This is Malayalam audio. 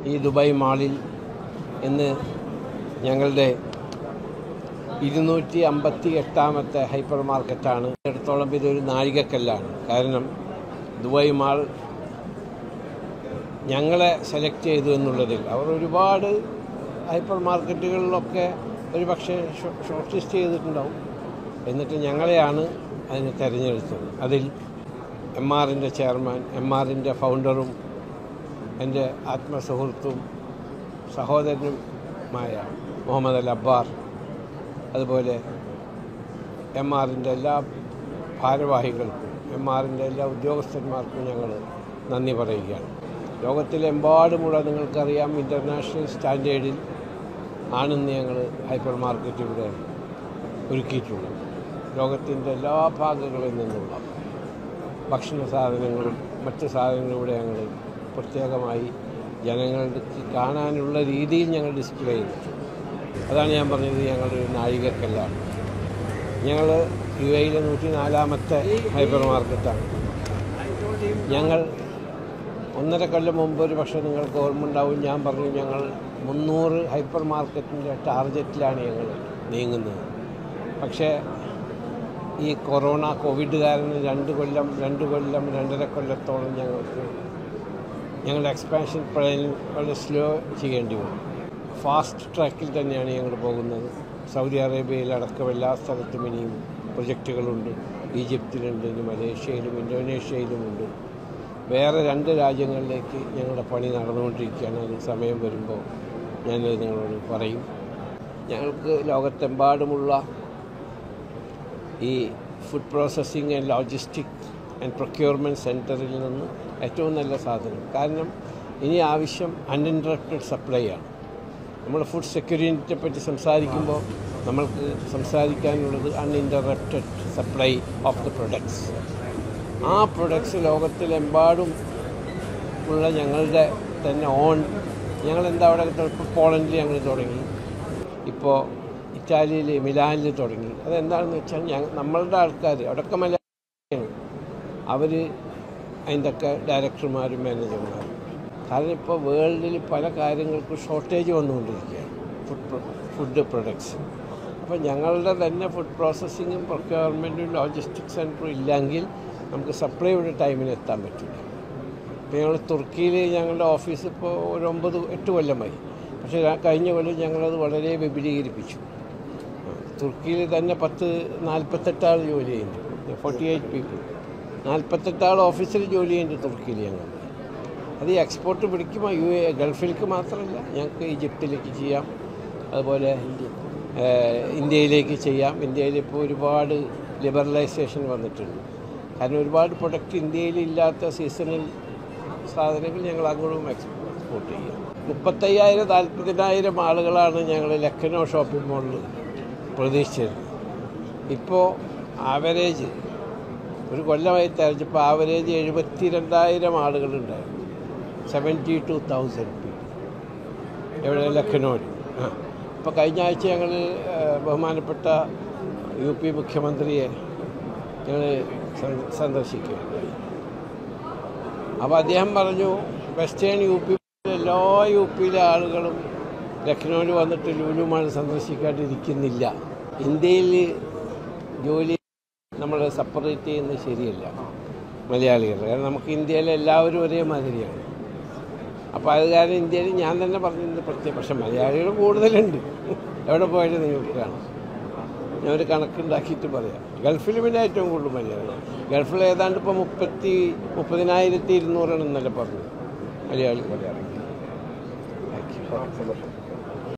ഈ ദുബായ് മാളിൽ ഇന്ന് ഞങ്ങളുടെ ഇരുന്നൂറ്റി അമ്പത്തി എട്ടാമത്തെ ഹൈപ്പർ മാർക്കറ്റാണ് എടുത്തോളം ഇതൊരു നാഴികക്കല്ലാണ് കാരണം ദുബായ് മാൾ ഞങ്ങളെ സെലക്ട് ചെയ്തു എന്നുള്ളതിൽ അവർ ഒരുപാട് ഹൈപ്പർ മാർക്കറ്റുകളിലൊക്കെ ഒരു പക്ഷേ ഷോർട്ട് ലിസ്റ്റ് ചെയ്തിട്ടുണ്ടാവും എന്നിട്ട് ഞങ്ങളെയാണ് അതിന് തിരഞ്ഞെടുത്തത് അതിൽ എം ആറിൻ്റെ ചെയർമാൻ എം ആറിൻ്റെ ഫൗണ്ടറും എൻ്റെ ആത്മസുഹൃത്തും സഹോദരനുമായ മുഹമ്മദ് അൽ അബ്ബാർ അതുപോലെ എം ആറിൻ്റെ എല്ലാ ഭാരവാഹികൾക്കും എം ആറിൻ്റെ എല്ലാ ഉദ്യോഗസ്ഥന്മാർക്കും ഞങ്ങൾ നന്ദി പറയുകയാണ് ലോകത്തിലെമ്പാടുമുള്ള നിങ്ങൾക്കറിയാം ഇൻ്റർനാഷണൽ സ്റ്റാൻഡേർഡിൽ ആണെന്ന് ഞങ്ങൾ ഹൈപ്പർ മാർക്കറ്റ് ഇവിടെ ഒരുക്കിയിട്ടുള്ളത് ലോകത്തിൻ്റെ എല്ലാ ഭാഗങ്ങളിൽ നിന്നുള്ള ഭക്ഷണ സാധനങ്ങളും മറ്റ് സാധനങ്ങളും ഇവിടെ ഞങ്ങൾ പ്രത്യേകമായി ജനങ്ങൾക്ക് കാണാനുള്ള രീതിയിൽ ഞങ്ങൾ ഡിസ്പ്ലേ ചെയ്തിട്ടുണ്ട് അതാണ് ഞാൻ പറഞ്ഞത് ഞങ്ങളുടെ ഒരു നാഴികക്കല്ലാണ് ഞങ്ങൾ യു എയിലെ നൂറ്റി നാലാമത്തെ ഹൈപ്പർ മാർക്കറ്റാണ് ഞങ്ങൾ ഒന്നര കൊല്ലം മുമ്പ് ഒരു പക്ഷേ നിങ്ങൾക്ക് ഓർമ്മ ഉണ്ടാവും ഞാൻ പറഞ്ഞു ഞങ്ങൾ മുന്നൂറ് ഹൈപ്പർ മാർക്കറ്റിൻ്റെ ടാർഗറ്റിലാണ് ഞങ്ങൾ നീങ്ങുന്നത് പക്ഷേ ഈ കൊറോണ കോവിഡ് കാരണം രണ്ട് കൊല്ലം രണ്ട് കൊല്ലം രണ്ടര കൊല്ലത്തോളം ഞങ്ങൾക്ക് ഞങ്ങളുടെ എക്സ്പാൻഷൻ പ്ലാൻ വളരെ സ്ലോ ചെയ്യേണ്ടി വന്നു ഫാസ്റ്റ് ട്രാക്കിൽ തന്നെയാണ് ഞങ്ങൾ പോകുന്നത് സൗദി അറേബ്യയിൽ അടക്കം എല്ലാ സ്ഥലത്തും ഇനിയും പ്രൊജക്റ്റുകളുണ്ട് ഈജിപ്തിലുണ്ട് ഇനി മലേഷ്യയിലും ഇന്തോനേഷ്യയിലുമുണ്ട് വേറെ രണ്ട് രാജ്യങ്ങളിലേക്ക് ഞങ്ങളുടെ പണി നടന്നുകൊണ്ടിരിക്കുകയാണ് അത് സമയം വരുമ്പോൾ ഞാനത് നിങ്ങളോട് പറയും ഞങ്ങൾക്ക് ലോകത്തെമ്പാടുമുള്ള ഈ food processing and logistic and procurement സെൻറ്ററിൽ നിന്ന് ഏറ്റവും നല്ല സാധനം കാരണം ഇനി ആവശ്യം അൺഇൻറ്ററപ്റ്റഡ് സപ്ലൈ ആണ് നമ്മൾ ഫുഡ് സെക്യൂരിറ്റിയെ പറ്റി സംസാരിക്കുമ്പോൾ നമ്മൾക്ക് സംസാരിക്കാനുള്ളത് uninterrupted supply of the products ആ പ്രൊഡക്ട്സ് ലോകത്തിലെമ്പാടും ഉള്ള ഞങ്ങളുടെ തന്നെ ഓൺ ഞങ്ങൾ എന്താ അവിടെ ഇപ്പോൾ പോളണ്ടിൽ ഞങ്ങൾ തുടങ്ങി ഇപ്പോൾ ഇറ്റാലിയിൽ മിലാനിൽ തുടങ്ങി അതെന്താണെന്ന് വെച്ചാൽ ഞങ്ങൾ നമ്മളുടെ ആൾക്കാർ അവിടെയൊക്കെ മലയാളിയാണ് അവർ അതിൻ്റെ ഒക്കെ ഡയറക്ടർമാരും മാനേജർമാരും കാരണം ഇപ്പോൾ വേൾഡിൽ പല കാര്യങ്ങൾക്കും ഷോർട്ടേജ് വന്നുകൊണ്ടിരിക്കുകയാണ് ഫുഡ് ഫുഡ് പ്രൊഡക്ട്സ് അപ്പോൾ ഞങ്ങളുടെ തന്നെ ഫുഡ് പ്രോസസ്സിങ്ങും പ്രൊക്യൂർമെൻറ്റും ലോജിസ്റ്റിക് സെൻറ്ററും ഇല്ലെങ്കിൽ നമുക്ക് സപ്ലൈ ഇവിടെ ടൈമിന് എത്താൻ പറ്റില്ല ഇപ്പോൾ ഞങ്ങൾ തുർക്കിയിൽ ഞങ്ങളുടെ ഓഫീസ് ഇപ്പോൾ ഒരു ഒമ്പത് എട്ട് കൊല്ലമായി പക്ഷേ കഴിഞ്ഞ കൊല്ലം ഞങ്ങളത് വളരെ വിപുലീകരിപ്പിച്ചു തുർക്കിയിൽ തന്നെ പത്ത് നാൽപ്പത്തെട്ടാൾ ജോലി ചെയ്യുന്നുണ്ട് ഫോർട്ടി എയ്റ്റ് പീപ്പിൾ നാൽപ്പത്തെട്ടാൾ ഓഫീസിൽ ജോലി ചെയ്യുന്നുണ്ട് തുർക്കിയിൽ ഞങ്ങൾ അത് ഈ എക്സ്പോർട്ട് പിടിക്കുമ്പോൾ യു എ ഗൾഫിലേക്ക് മാത്രമല്ല ഞങ്ങൾക്ക് ഈജിപ്തിലേക്ക് ചെയ്യാം അതുപോലെ ഇന്ത്യയിലേക്ക് ചെയ്യാം ഇന്ത്യയിൽ ഇപ്പോൾ ഒരുപാട് ലിബറലൈസേഷൻ വന്നിട്ടുണ്ട് കാരണം ഒരുപാട് പ്രൊഡക്റ്റ് ഇന്ത്യയിൽ ഇല്ലാത്ത സീസണൽ സാധനങ്ങൾ ഞങ്ങൾ അങ്ങോട്ടും എക്സ്പോർട്ട് ചെയ്യാം മുപ്പത്തയ്യായിരം നാൽപ്പതിനായിരം ആളുകളാണ് ഞങ്ങൾ ലക്നൗ ഷോപ്പിംഗ് മോളിൽ പ്രതീക്ഷിച്ചത് ഇപ്പോൾ ആവറേജ് ഒരു കൊല്ലമായി തെരഞ്ഞപ്പോൾ ആവറേജ് എഴുപത്തി രണ്ടായിരം ആളുകളുണ്ടായിരുന്നു സെവൻറ്റി ടു തൗസൻഡ് പീപ്പിൾ എവിടെ ലക്നൗവിൽ ആ ഇപ്പോൾ കഴിഞ്ഞ ആഴ്ച ഞങ്ങൾ ബഹുമാനപ്പെട്ട യു പി മുഖ്യമന്ത്രിയെ ഞങ്ങൾ സന്ദർശിക്കുകയുണ്ടായി അപ്പോൾ അദ്ദേഹം പറഞ്ഞു വെസ്റ്റേൺ യു പി എല്ലാ യു പിയിലെ ആളുകളും ലക്നൗവിൽ വന്നിട്ട് ലുലുമാൾ സന്ദർശിക്കാണ്ടിരിക്കുന്നില്ല ഇന്ത്യയിൽ ജോലി നമ്മൾ സെപ്പറേറ്റ് ചെയ്യുന്നത് ശരിയല്ല മലയാളികൾ കാരണം നമുക്ക് ഇന്ത്യയിലെ എല്ലാവരും ഒരേ മാതിരിയാണ് അപ്പോൾ അത് കാരണം ഇന്ത്യയിൽ ഞാൻ തന്നെ പറഞ്ഞിരുന്നത് പ്രത്യേകം പക്ഷെ മലയാളികൾ കൂടുതലുണ്ട് എവിടെ പോയാലും നിങ്ങൾക്ക് കാണാം ഞാൻ ഒരു കണക്കുണ്ടാക്കിയിട്ട് പറയാം ഗൾഫിൽ പിന്നെ ഏറ്റവും കൂടുതൽ മലയാളികൾ ഗൾഫിൽ ഏതാണ്ട് ഇപ്പോൾ മുപ്പത്തി മുപ്പതിനായിരത്തി ഇരുന്നൂറാണ് ഇന്നലെ പറഞ്ഞത് മലയാളികൾ ഇറങ്ങി താങ്ക് യു